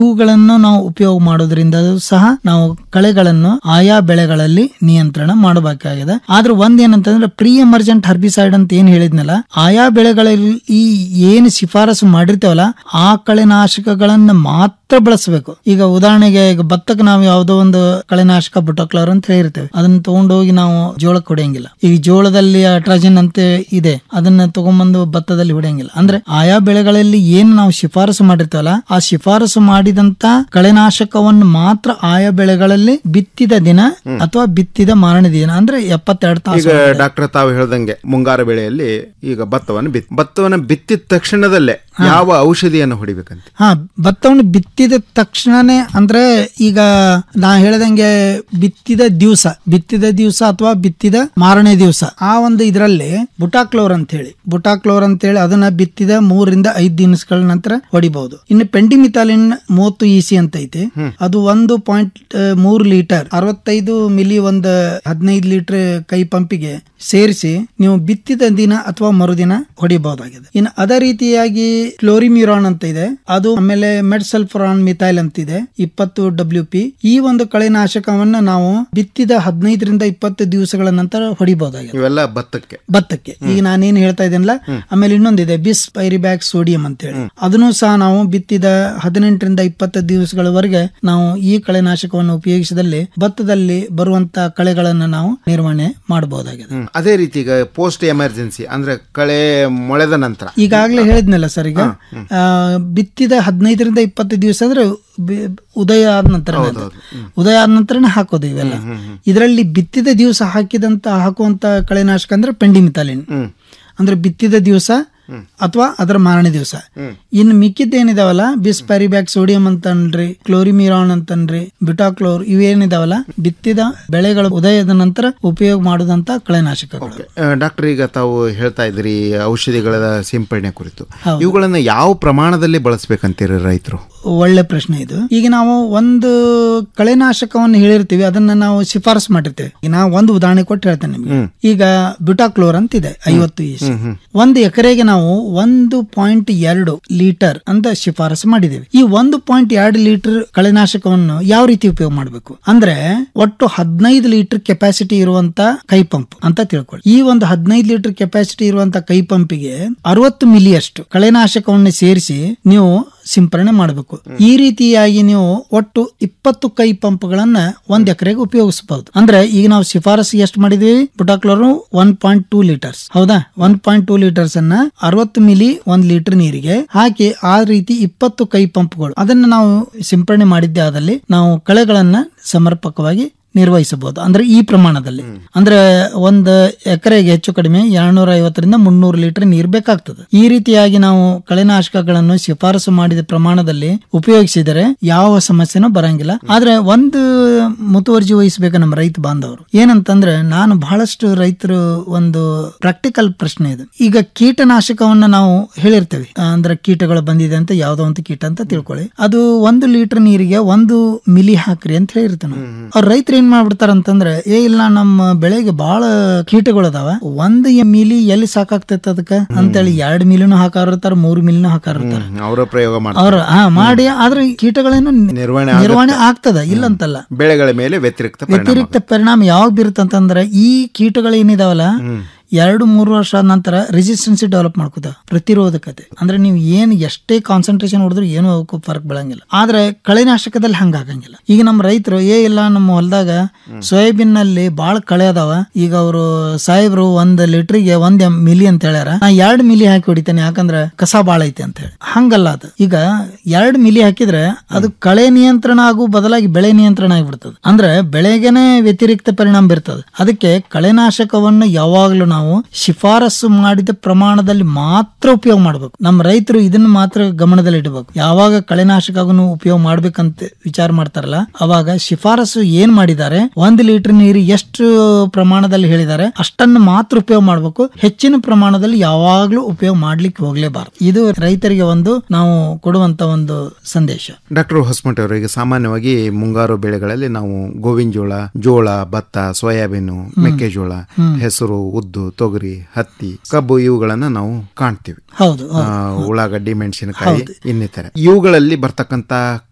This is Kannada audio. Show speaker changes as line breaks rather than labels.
ಇವುಗಳನ್ನು ನಾವು ಉಪಯೋಗ ಮಾಡೋದ್ರಿಂದ ಸಹ ನಾವು ಕಳೆಗಳನ್ನು ಆಯಾ ಬೆಳೆಗಳಲ್ಲಿ ನಿಯಂತ್ರಣ ಮಾಡಬೇಕಾಗಿದೆ ಆದ್ರೆ ಒಂದೇನಂತಂದ್ರೆ ಪ್ರೀ ಎಮರ್ಜೆಂಟ್ ಹರ್ಬಿಸೈಡ್ ಅಂತ ಏನ್ ಹೇಳಿದ್ನಲ್ಲ ಆಯಾ ಬೆಳೆಗಳಲ್ಲಿ ಈ ಏನು ಶಿಫಾರಸು ಮಾಡಿರ್ತೇವಲ್ಲ ಆ ಕಳೆನಾಶಕಗಳನ್ನ ಮಾತ್ರ ಬಳಸಬೇಕು ಈಗ ಉದಾಹರಣೆಗೆ ಈಗ ಭತ್ತಕ್ಕೆ ನಾವು ಯಾವುದೋ ಒಂದು ಕಳೆನಾಶಕ ಬುಟಕ್ಲರ್ ಅಂತ ಹೇಳಿರ್ತೇವೆ ಅದನ್ನ ತಗೊಂಡೋಗಿ ನಾವು ಜೋಳಕ್ಕೆ ಹೊಡೆಯಂಗಿಲ್ಲ ಈಗ ಜೋಳದಲ್ಲಿ ಅಟ್ರಾಜಿನ್ ಅಂತ ಇದೆ ಅದನ್ನ ತಗೊಂಬಂದು ಭತ್ತದಲ್ಲಿ ಹೊಡೆಯಂಗಿಲ್ಲ ಅಂದ್ರೆ ಆಯಾ ಬೆಳೆಗಳಲ್ಲಿ ಏನು ನಾವು ಶಿಫಾರಸು ಮಾಡಿರ್ತೇವಲ್ಲ ಆ ಶಿಫಾರಸು ಮಾಡಿದಂತ ಕಳೆನಾಶಕವನ್ನು ಮಾತ್ರ ಆಯಾ ಬೆಳೆಗಳಲ್ಲಿ ಬಿತ್ತಿದ ದಿನ ಅಥವಾ ಬಿತ್ತಿದ ಮಾರನೇ ದಿನ ಅಂದ್ರೆ ಎಪ್ಪತ್ತೆರಡು ತಾಸು
ಈಗ ಡಾಕ್ಟರ್ ತಾವು ಹೇಳ್ದಂಗೆ ಮುಂಗಾರು ಬೆಳೆಯಲ್ಲಿ ಈಗ ಭತ್ತವನ್ನು ಬಿತ್ ಭತ್ತವನ್ನು ಬಿತ್ತಿದ ತಕ್ಷಣದಲ್ಲೇ ಯಾವ ಔಷಧಿಯನ್ನು ಹೊಡಿಬೇಕಂತ
ಹಾ ಭತ್ತವನ್ನು ಬಿತ್ತಿದ ತಕ್ಷಣನೇ ಅಂದ್ರೆ ಈಗ ನಾ ಹೇಳ್ದಂಗೆ ಬಿತ್ತಿದ ದಿವಸ ಬಿತ್ತಿದ ದಿವಸ ಅಥವಾ ಬಿತ್ತಿದ ಮಾರನೇ ದಿವಸ ಆ ಒಂದು ಇದರಲ್ಲಿ ಬುಟಾಕ್ಲೋರ್ ಅಂತ ಹೇಳಿ ಬುಟಾಕ್ಲೋರ್ ಅಂತ ಹೇಳಿ ಅದನ್ನ ಬಿತ್ತಿದ ಮೂರರಿಂದ ಐದ್ ದಿನಗಳ ನಂತರ ಹೊಡಿಬಹುದು ಇನ್ನು ಪೆಂಡಿಮಿಥಾಲಿನ್ ಮೂವತ್ತು ಇಸಿ ಅಂತ ಐತೆ ಅದು ಒಂದು ಪಾಯಿಂಟ್ ಮೂರು ಲೀಟರ್ ಅರವತ್ತೈದು ಮಿಲಿ ಒಂದು ಹದಿನೈದು ಲೀಟರ್ ಕೈ ಪಂಪಿಗೆ ಸೇರಿಸಿ ನೀವು ಬಿತ್ತಿದ ದಿನ ಅಥವಾ ಮರುದಿನ ಹೊಡಿಬಹುದಾಗಿದೆ ಇನ್ನು ಅದೇ ರೀತಿಯಾಗಿ ಕ್ಲೋರಿಮ್ಯೂರಾನ್ ಅಂತ ಇದೆ ಅದು ಆಮೇಲೆ ಮೆಡ್ಸಲ್ಫರಾನ್ ಮಿಥೈಲ್ ಅಂತ ಇದೆ ಇಪ್ಪತ್ತು ಡಬ್ಲ್ಯೂ ಪಿ ಈ ಒಂದು ಕಳೆನಾಶಕವನ್ನ ನಾವು ಬಿತ್ತಿದ ಹದಿನೈದರಿಂದ ಇಪ್ಪತ್ತು ದಿವಸಗಳ ನಂತರ ಹೊಡಿಬಹುದಾಗಿದೆ
ಇವೆಲ್ಲ ಭತ್ತಕ್ಕೆ
ಭತ್ತಕ್ಕೆ ಈಗ ನಾನೇನ್ ಹೇಳ್ತಾ ಇದ್ದೇನಲ್ಲ ಆಮೇಲೆ ಇನ್ನೊಂದಿದೆ ಬಿಸ್ ಪೈರಿಬ್ಯಾಕ್ ಸೋಡಿಯಂ ಅಂತ ಹೇಳಿ ಅದನ್ನು ಸಹ ನಾವು ಬಿತ್ತಿದ ಹದಿನೆಂಟರಿಂದ ಇಪ್ಪತ್ತು ದಿವಸಗಳವರೆಗೆ ನಾವು ಈ ಕಳೆನಾಶಕವನ್ನು ಉಪಯೋಗಿಸಿದಲ್ಲಿ ಭತ್ತದಲ್ಲಿ ಬರುವಂತ ಕಳೆಗಳನ್ನ ನಾವು ನಿರ್ವಹಣೆ ಮಾಡಬಹುದಾಗಿದೆ
ಹ್ಮ್. ಅದೇ ರೀತಿ ಈಗ ಪೋಸ್ಟ್ ಎಮರ್ಜೆನ್ಸಿ ಅಂದ್ರೆ ಕಳೆ ಮೊಳೆದ ನಂತರ
ಈಗಾಗಲೇ ಹೇಳಿದ್ನಲ್ಲ ಸರ್ ಈಗ ಆ, ಬಿತ್ತಿದ ಹದಿನೈದರಿಂದ ಇಪ್ಪತ್ತು ದಿವಸ ಅಂದ್ರೆ ಬಿ- ಉದಯ ಆದ ನಂತರ ಉದಯ ಆದ ನಂತರನೇ ಹಾಕೋದು ಇವೆಲ್ಲ ಇದರಲ್ಲಿ ಬಿತ್ತಿದ ದಿವಸ ಹಾಕಿದಂತ ಹಾಕುವಂತ ಕಳೆನಾಶಕ ಅಂದ್ರೆ ಪೆಂಡಿಮಿಥಾಲಿನ್ ಅಂದ್ರೆ ಬಿತ್ತಿದ ದಿವಸ ಅಥವಾ ಅದರ ಮಾರನೇ ದಿವಸ ಇನ್ನು ಮಿಕ್ಕಿದ್ದೇನಿದಾವಲ್ಲ ಬಿಸ್ ಪ್ಯಾರಿಬ್ಯಾಕ್ ಸೋಡಿಯಂ ಅಂತನ್ರಿ ಕ್ಲೋರಿಮಿರಾನ್ ಅಂತನ್ರಿ ಬಿಟಾಕ್ಲೋರ್ ಇವೇನಿದಾವಲ್ಲ ಬಿತ್ತಿದ ಬೆಳೆಗಳ ಉದಯದ ನಂತರ ಉಪಯೋಗ ಮಾಡುದಂತ ಕಳೆನಾಶಕಗಳು
ಆ, ಡಾಕ್ಟರ್ ಈಗ ತಾವು ಹೇಳ್ತಾ ಇದ್ರಿ ಔಷಧಿಗಳ ಸಿಂಪಡಣೆ ಕುರಿತು
ಹೌದು.
ಇವುಗಳನ್ನ ಯಾವ ಪ್ರಮಾಣದಲ್ಲಿ ಬಳಸ್ಬೇಕಂತೀರಿ ರೈತರು
ಒಳ್ಳೆ ಪ್ರಶ್ನೆ ಇದು ಈಗ ನಾವು ಒಂದು ಕಳೆನಾಶಕವನ್ನು ಹೇಳಿರ್ತೀವಿ ಅದನ್ನ ನಾವು ಶಿಫಾರಸು ಮಾಡಿರ್ತೇವೆ ಈಗ ನಾವು ಒಂದು ಉದಾಹರಣೆ ಕೊಟ್ಟು ಹೇಳ್ತೇನೆ ನಿಮ್ಗೆ ಈಗ ಬ್ಯುಟಾಕ್ಲೋರ್ ಅಂತ ಇದೆ ಐವತ್ತು ಇಸಿ ಒಂದು ಎಕರೆಗೆ ನಾವು ಒಂದು ಪಾಯಿಂಟ್ ಎರಡು ಲೀಟರ್ ಅಂತ ಶಿಫಾರಸು ಮಾಡಿದ್ದೇವೆ ಈ ಒಂದು ಪಾಯಿಂಟ್ ಎರಡು ಲೀಟರ್ ಕಳೆನಾಶಕವನ್ನು ಯಾವ ರೀತಿ ಉಪಯೋಗ ಮಾಡಬೇಕು ಅಂದ್ರೆ ಒಟ್ಟು ಹದಿನೈದು ಲೀಟರ್ ಕೆಪಾಸಿಟಿ ಇರುವಂತ ಕೈ ಪಂಪ್ ಅಂತ ತಿಳ್ಕೊಳ್ಳಿ ಈ ಒಂದು ಹದಿನೈದು ಲೀಟರ್ ಕೆಪಾಸಿಟಿ ಇರುವಂತ ಕೈ ಪಂಪಿಗೆ ಅರವತ್ತು ಮಿಲಿಯಷ್ಟು ಕಳೆನಾಶಕವನ್ನು ಸೇರಿಸಿ ನೀವು ಸಿಂಪರಣೆ ಮಾಡಬೇಕು ಈ ರೀತಿಯಾಗಿ ನೀವು ಒಟ್ಟು ಇಪ್ಪತ್ತು ಕೈ ಪಂಪ್ಗಳನ್ನ ಒಂದ್ ಎಕರೆಗೆ ಉಪಯೋಗಿಸಬಹುದು ಅಂದ್ರೆ ಈಗ ನಾವು ಶಿಫಾರಸು ಎಷ್ಟು ಮಾಡಿದ್ವಿ ಬುಟಾಕ್ಲೋರು ಒನ್ ಪಾಯಿಂಟ್ ಟೂ ಲೀಟರ್ಸ್ ಹೌದಾ ಒನ್ ಪಾಯಿಂಟ್ ಟೂ ಲೀಟರ್ಸ್ ಅನ್ನ ಅರವತ್ತು ಮಿಲಿ ಒಂದ್ ಲೀಟರ್ ನೀರಿಗೆ ಹಾಕಿ ಆ ರೀತಿ ಇಪ್ಪತ್ತು ಕೈ ಪಂಪ್ಗಳು ಅದನ್ನ ನಾವು ಸಿಂಪರಣೆ ಮಾಡಿದ್ದೇ ಆದಲ್ಲಿ ನಾವು ಕಳೆಗಳನ್ನ ಸಮರ್ಪಕವಾಗಿ ನಿರ್ವಹಿಸಬಹುದು ಅಂದ್ರೆ ಈ ಪ್ರಮಾಣದಲ್ಲಿ ಅಂದ್ರೆ ಒಂದು ಎಕರೆಗೆ ಹೆಚ್ಚು ಕಡಿಮೆ ಎರಡ್ನೂರ ಐವತ್ತರಿಂದ ಮುನ್ನೂರು ಲೀಟರ್ ನೀರು ಬೇಕಾಗ್ತದೆ ಈ ರೀತಿಯಾಗಿ ನಾವು ಕಳೆನಾಶಕಗಳನ್ನು ಶಿಫಾರಸು ಮಾಡಿದ ಪ್ರಮಾಣದಲ್ಲಿ ಉಪಯೋಗಿಸಿದರೆ ಯಾವ ಸಮಸ್ಯೆನೂ ಬರಂಗಿಲ್ಲ ಆದ್ರೆ ಒಂದು ಮುತುವರ್ಜಿ ವಹಿಸಬೇಕು ನಮ್ಮ ರೈತ ಬಾಂಧವರು ಏನಂತಂದ್ರೆ ನಾನು ಬಹಳಷ್ಟು ರೈತರು ಒಂದು ಪ್ರಾಕ್ಟಿಕಲ್ ಪ್ರಶ್ನೆ ಇದೆ ಈಗ ಕೀಟನಾಶಕವನ್ನ ನಾವು ಹೇಳಿರ್ತೇವೆ ಅಂದ್ರೆ ಕೀಟಗಳು ಬಂದಿದೆ ಅಂತ ಯಾವ್ದೋ ಒಂದು ಕೀಟ ಅಂತ ತಿಳ್ಕೊಳ್ಳಿ ಅದು ಒಂದು ಲೀಟರ್ ನೀರಿಗೆ ಒಂದು ಮಿಲಿ ಹಾಕ್ರಿ ಅಂತ ಹೇಳಿರ್ತಾನೆ ಅವ್ರ ರೈತರು ಏನ್ ಮಾಡ್ಬಿಡ್ತಾರ ಅಂತಂದ್ರೆ ಏ ಇಲ್ಲ ನಮ್ಮ ಬೆಳೆಗೆ ಬಹಳ ಕೀಟಗಳು ಅದಾವ ಒಂದು ಮಿಲಿ ಎಲ್ಲಿ ಸಾಕಾಗ್ತೈತೆ ಅದಕ್ಕ ಅಂತೇಳಿ ಎರಡ್ ಮಿಲಿನೂ ಹಾಕಾರಿರ್ತಾರ ಮೂರು ಮಿಲಿನೂ ಹಾಕಾರಿರ್ತಾರ
ಅವರ ಪ್ರಯೋಗ ಮಾಡ್ತಾರೆ
ಅವ್ರ ಹಾ ಮಾಡಿ ಆದ್ರೆ ಈ ಕೀಟಗಳೇನು
ನಿರ್ವಹಣೆ
ನಿರ್ವಹಣೆ ಆಗ್ತದ ಇಲ್ಲ
ಬೆಳೆಗಳ ಮೇಲೆ ವ್ಯತಿರಿಕ್ತ ಪರಿಣಾಮ
ವ್ಯತಿರಿಕ್ತ ಪರಿಣಾಮ ಯಾವಾಗ ಬೀರುತ್ತಂತಂದ್ರೆ ಈ ಕೀಟಗಳು ಏನಿದಾವಲ್ಲ ಎರಡು ಮೂರು ವರ್ಷ ಆದ ನಂತರ ರೆಸಿಸ್ಟೆನ್ಸಿ ಡೆವಲಪ್ ಮಾಡ್ಕೋತಾವ ಪ್ರತಿರೋಧಕತೆ ಅಂದ್ರೆ ನೀವು ಏನ್ ಎಷ್ಟೇ ಕಾನ್ಸಂಟ್ರೇಷನ್ ಹೊಡೆದ್ರು ಏನು ಅವಕ್ಕೂ ಫರಕ್ ಬೀಳಂಗಿಲ್ಲ ಆದ್ರೆ ಕಳೆನಾಶಕದಲ್ಲಿ ಹಂಗಾಗಂಗಿಲ್ಲ ಈಗ ನಮ್ಮ ರೈತರು ಏ ಇಲ್ಲ ನಮ್ಮ ಹೊಲದಾಗ ಸೋಯಾಬೀನ್ ನಲ್ಲಿ ಬಾಳ ಕಳೆ ಅದಾವ ಈಗ ಅವರು ಸಾಹೇಬ್ರು ಒಂದ್ ಲೀಟರ್ಗೆ ಒಂದ್ ಎಂ ಮಿಲಿ ಅಂತ ಹೇಳ್ಯಾರ ನಾ ಎರಡ್ ಮಿಲಿ ಹಾಕಿ ಹೊಡಿತೇನೆ ಯಾಕಂದ್ರೆ ಕಸ ಬಾಳ ಐತಿ ಅಂತ ಹೇಳಿ ಹಂಗಲ್ಲ ಅದು ಈಗ ಎರಡ್ ಮಿಲಿ ಹಾಕಿದ್ರೆ ಅದು ಕಳೆ ನಿಯಂತ್ರಣ ಆಗು ಬದಲಾಗಿ ಬೆಳೆ ನಿಯಂತ್ರಣ ಆಗಿಬಿಡ್ತದೆ ಅಂದ್ರೆ ಬೆಳೆಗೆನೆ ವ್ಯತಿರಿಕ್ತ ಪರಿಣಾಮ ಬೀರ್ತದೆ ಅದಕ್ಕೆ ಕಳೆನಾಶಕವನ್ನು ಯಾವಾಗ್ಲೂ ನಾವು ಶಿಫಾರಸು ಮಾಡಿದ ಪ್ರಮಾಣದಲ್ಲಿ ಮಾತ್ರ ಉಪಯೋಗ ಮಾಡಬೇಕು ನಮ್ಮ ರೈತರು ಇದನ್ನ ಮಾತ್ರ ಗಮನದಲ್ಲಿ ಇಡಬೇಕು ಯಾವಾಗ ಕಳೆನಾಶಕವನ್ನು ಉಪಯೋಗ ಮಾಡ್ಬೇಕಂತ ವಿಚಾರ ಮಾಡ್ತಾರಲ್ಲ ಅವಾಗ ಶಿಫಾರಸು ಏನ್ ಮಾಡಿದ್ದಾರೆ ಒಂದು ಲೀಟರ್ ನೀರು ಎಷ್ಟು ಪ್ರಮಾಣದಲ್ಲಿ ಹೇಳಿದ್ದಾರೆ ಅಷ್ಟನ್ನು ಮಾತ್ರ ಉಪಯೋಗ ಮಾಡಬೇಕು ಹೆಚ್ಚಿನ ಪ್ರಮಾಣದಲ್ಲಿ ಯಾವಾಗ್ಲೂ ಉಪಯೋಗ ಮಾಡ್ಲಿಕ್ಕೆ ಹೋಗ್ಲೇಬಾರದು ಇದು ರೈತರಿಗೆ ಒಂದು ನಾವು ಕೊಡುವಂತ ಒಂದು ಸಂದೇಶ
ಡಾಕ್ಟರ್ ಹೊಸಮಠ ಅವರು ಈಗ ಸಾಮಾನ್ಯವಾಗಿ ಮುಂಗಾರು ಬೆಳೆಗಳಲ್ಲಿ ನಾವು ಗೋವಿನ ಜೋಳ ಜೋಳ ಭತ್ತ ಸೋಯಾಬೀನು ಮೆಕ್ಕೆಜೋಳ ಹೆಸರು ಉದ್ದು ತೊಗರಿ ಹತ್ತಿ ಕಬ್ಬು ಇವುಗಳನ್ನ ನಾವು ಕಾಣ್ತೀವಿ
ಹೌದು
ಆ, ಉಳ್ಳಾಗಡ್ಡಿ ಮೆಣಸಿನಕಾಯಿ ಇನ್ನಿತರ ಇವುಗಳಲ್ಲಿ ಬರ್ತಕ್ಕಂತ